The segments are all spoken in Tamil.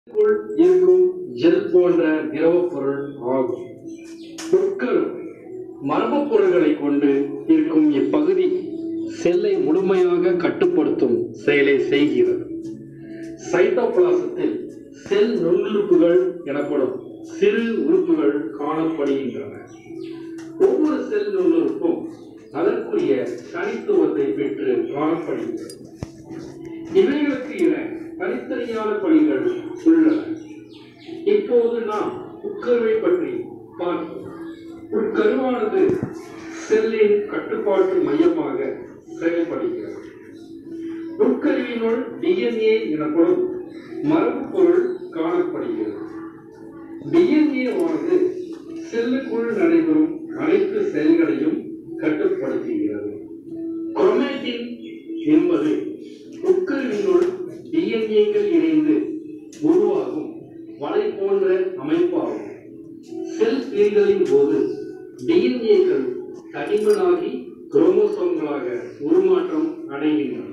செல்லுக்குள் இருக்கும் ஜெல் போன்ற திரவப் பொருள் ஆகும் உட்கரும் மரபுப் பொருள்களை கொண்டு இருக்கும் இப்பகுதி செல்லை முழுமையாக கட்டுப்படுத்தும் செயலை செய்கிறது சைட்டோபிளாசத்தில் செல் நுண்ணுறுப்புகள் எனப்படும் சிறு உறுப்புகள் காணப்படுகின்றன ஒவ்வொரு செல் நுண்ணுறுப்பும் அதற்குரிய தனித்துவத்தை பெற்று காணப்படுகிறது இவைகளுக்கு என தனித்தனியான பணிகள் உள்ளன இப்போது நாம் உட்கருவை பற்றி பார்ப்போம் உட்கருவானது செல்லின் கட்டுப்பாட்டு மையமாக செயல்படுகிறது உட்கருவினுள் டிஎன்ஏ எனப்படும் மரபு பொருள் காணப்படுகிறது டிஎன்ஏ ஆனது செல்லுக்குள் நடைபெறும் அனைத்து செயல்களையும் கட்டுப்படுத்துகிறது குரோமேட்டின் என்பது உட்கருவினுள் டிஎன்ஏக்கள் இணைந்து உருவாகும் வலை போன்ற அமைப்பாகும் செல் பிரிதலின் போது டிஎன்ஏக்கள் தடிமனாகி குரோமோசோம்களாக உருமாற்றம் அடைகின்றன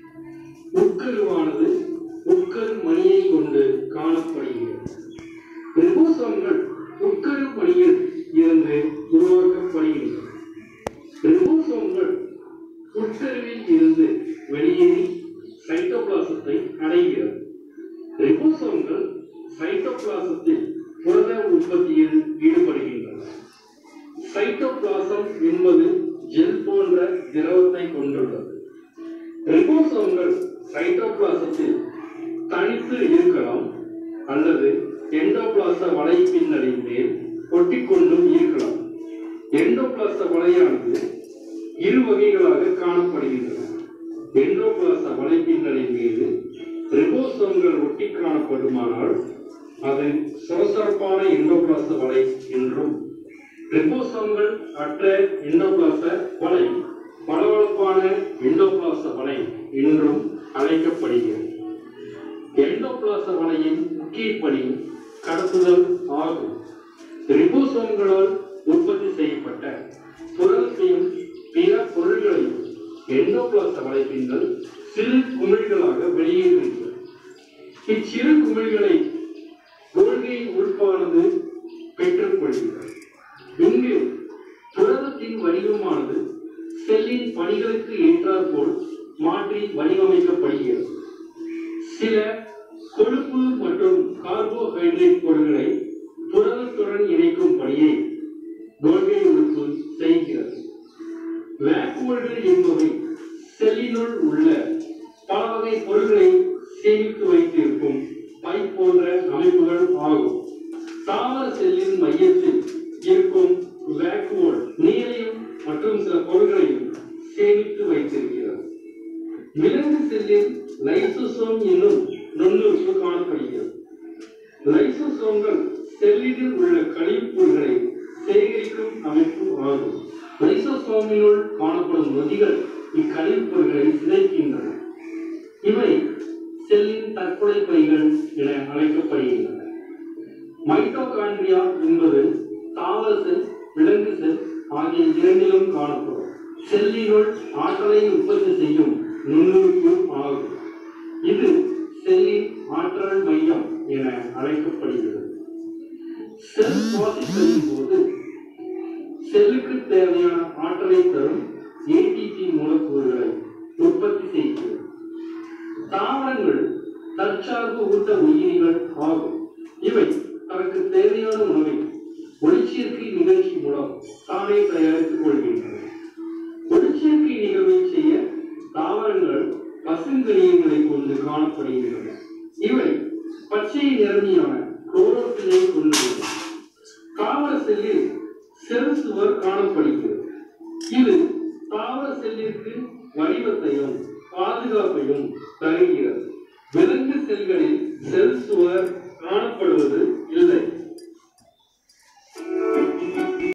உட்கருவானது உட்கரு மணியை கொண்டு காணப்படுகிறது ரிபோசோம்கள் உட்கரு மணியில் இருந்து உருவாக்கப்படுகின்றன ரிபோசோம்கள் உட்கருவில் இருந்து வெளியேறி சைட்டோபிளாசத்தை அடைகிறது ரிபோசோம்கள் சைட்டோபிளாசத்தில் புரத உற்பத்தியில் ஈடுபடுகின்றன சைட்டோபிளாசம் என்பது ஜெல் போன்ற திரவத்தை கொண்டுள்ளது ரிபோசோம்கள் சைட்டோபிளாசத்தில் தனித்து இருக்கலாம் அல்லது எண்டோபிளாச வலை பின்னலின் மேல் ஒட்டிக்கொண்டும் இருக்கலாம் எண்டோபிளாச வலையானது இரு வகைகளாக காணப்படுகின்றன எண்டோபிளாச வலை பின்னலின் மீது ரிபோசோம்கள் ஒட்டி காணப்படுமானால் அது சொரசொரப்பான எண்டோபிளாச வலை என்றும் ரிபோசோம்கள் அற்ற எண்டோபிளாச வலை பளபளப்பான எண்டோபிளாச வலை என்றும் அழைக்கப்படுகிறது எண்டோபிளாச வலையின் முக்கிய பணி கடத்துதல் ஆகும் ரிபோசோம்களால் உற்பத்தி செய்யப்பட்ட புரதத்தையும் பிற பொருள்களையும் எண்டோபிளாச வலைப்பின்னல் சிறு குமிழ்களாக வெளியேறுகிறது இச்சிறு குமிழ்களை கொள்கை உறுப்பானது பெற்றுக்கொள்கிறது இங்கு புரதத்தின் வடிவமானது செல்லின் பணிகளுக்கு ஏற்றாற்போல் மாற்றி வடிவமைக்கப்படுகிறது சில கொழுப்பு மற்றும் கார்போஹைட்ரேட் பொருட்களை புரதத்துடன் இணைக்கும் பணியை கோல்கை உறுப்பு செய்கிறது வேக்குவல்கள் என்பவை செல்லினுள் உள்ள பல வகை பொருட்களை சேமித்து வைத்திருக்கும் பை போன்ற அமைப்புகள் ஆகும் தாவர செல்லின் மையத்தில் இருக்கும் வேக்குவல் நீரையும் மற்றும் சில பொருட்களையும் சேமித்து வைத்திருக்கிறது விலங்கு செல்லில் லைசோசோம் என்னும் நுண்ணுறுப்பு காணப்படுகிறது லைசோசோம்கள் செல்லில் உள்ள கழிவுப்பொருட்களை சேகரிக்கும் அமைப்பு ஆகும் லைசோசோமினுள் காணப்படும் நொதிகள் இக்கழிவுப்பொருட்களை சிதைக்கின்றன இவை செல்லின் தற்கொலை பைகள் என அழைக்கப்படுகின்றன மைட்டோகாண்ட்ரியா என்பது தாவர செல் விலங்கு செல் ஆகிய இரண்டிலும் காணப்படும் செல்லினுள் ஆற்றலை உற்பத்தி செய்யும் நுண்ணுறுப்பு ஆகும் இது செல்லின் ஆற்றல் மையம் என அழைக்கப்படுகிறது செல் சுவாசிப்பதின் போது செல்லுக்கு தேவையான ஆற்றலை தரும் ஏடிபி மூலக்கூறுகளை உற்பத்தி செய்கிறது தாவரங்கள் தற்சார்பு ஊட்ட உயிரிகள் ஆகும் இவை தனக்கு தேவையான உணவை ஒளிச்சேர்க்கை நிகழ்ச்சி மூலம் தானே தயாரித்துக் கொள்கின்றன ஒளிச்சேர்க்கை நிகழ்வை செய்ய தாவரங்கள் பசுங்கனியங்களை கொண்டு காணப்படுகின்றன இவை பச்சை நிறமியான குளோரோபிலை கொண்டுள்ளது தாவர செல்லில் செல் சுவர் காணப்படுகிறது இது தாவர செல்லிற்கு வடிவத்தையும் பாதுகாப்பையும் தருகிறது விலங்கு செல்களில் செல் சுவர் காணப்படுவது இல்லை